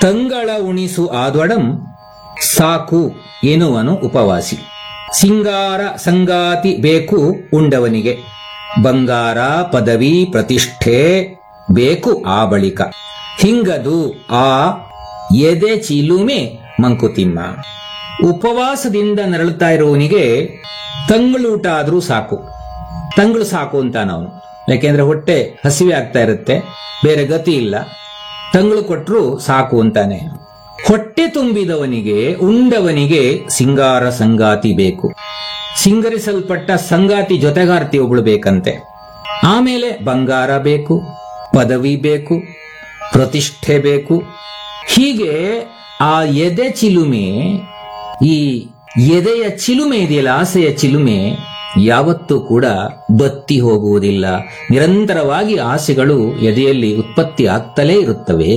ತಂಗಳ ಉಣಿಸು ಆದೊಡಂ ಸಾಕು ಎನ್ನುವನು ಉಪವಾಸಿ ಸಿಂಗಾರ ಸಂಗಾತಿ ಬೇಕು ಉಂಡವನಿಗೆ ಬಂಗಾರ ಪದವಿ ಪ್ರತಿಷ್ಠೆ ಬೇಕು ಆ ಬಳಿಕ ಹಿಂಗದು ಆ ಎದೆ ಚಿಲುಮೆ ಮಂಕುತಿಮ್ಮ ಉಪವಾಸದಿಂದ ನರಳುತ್ತಾ ಇರುವವನಿಗೆ ತಂಗಳೂಟ ಆದ್ರೂ ಸಾಕು ತಂಗಳು ಸಾಕು ಅಂತಾನವನು ಯಾಕೆಂದ್ರೆ ಹೊಟ್ಟೆ ಹಸಿವೆ ಆಗ್ತಾ ಇರುತ್ತೆ ಬೇರೆ ಗತಿ ಇಲ್ಲ ತಂಗಳು ಕೊಟ್ರು ಸಾಕು ಅಂತಾನೆ ಹೊಟ್ಟೆ ತುಂಬಿದವನಿಗೆ ಉಂಡವನಿಗೆ ಸಿಂಗಾರ ಸಂಗಾತಿ ಬೇಕು ಸಿಂಗರಿಸಲ್ಪಟ್ಟ ಸಂಗಾತಿ ಜೊತೆಗಾರ್ತಿ ಒಬ್ಳು ಬೇಕಂತೆ ಆಮೇಲೆ ಬಂಗಾರ ಬೇಕು ಪದವಿ ಬೇಕು ಪ್ರತಿಷ್ಠೆ ಬೇಕು ಹೀಗೆ ಆ ಎದೆ ಚಿಲುಮೆ ಈ ಎದೆಯ ಚಿಲುಮೆ ಇದೆಯಲ್ಲ ಆಸೆಯ ಚಿಲುಮೆ ಯಾವತ್ತೂ ಕೂಡ ಬತ್ತಿ ಹೋಗುವುದಿಲ್ಲ ನಿರಂತರವಾಗಿ ಆಸೆಗಳು ಎದೆಯಲ್ಲಿ ಉತ್ಪತ್ತಿ ಆಗ್ತಲೇ ಇರುತ್ತವೆ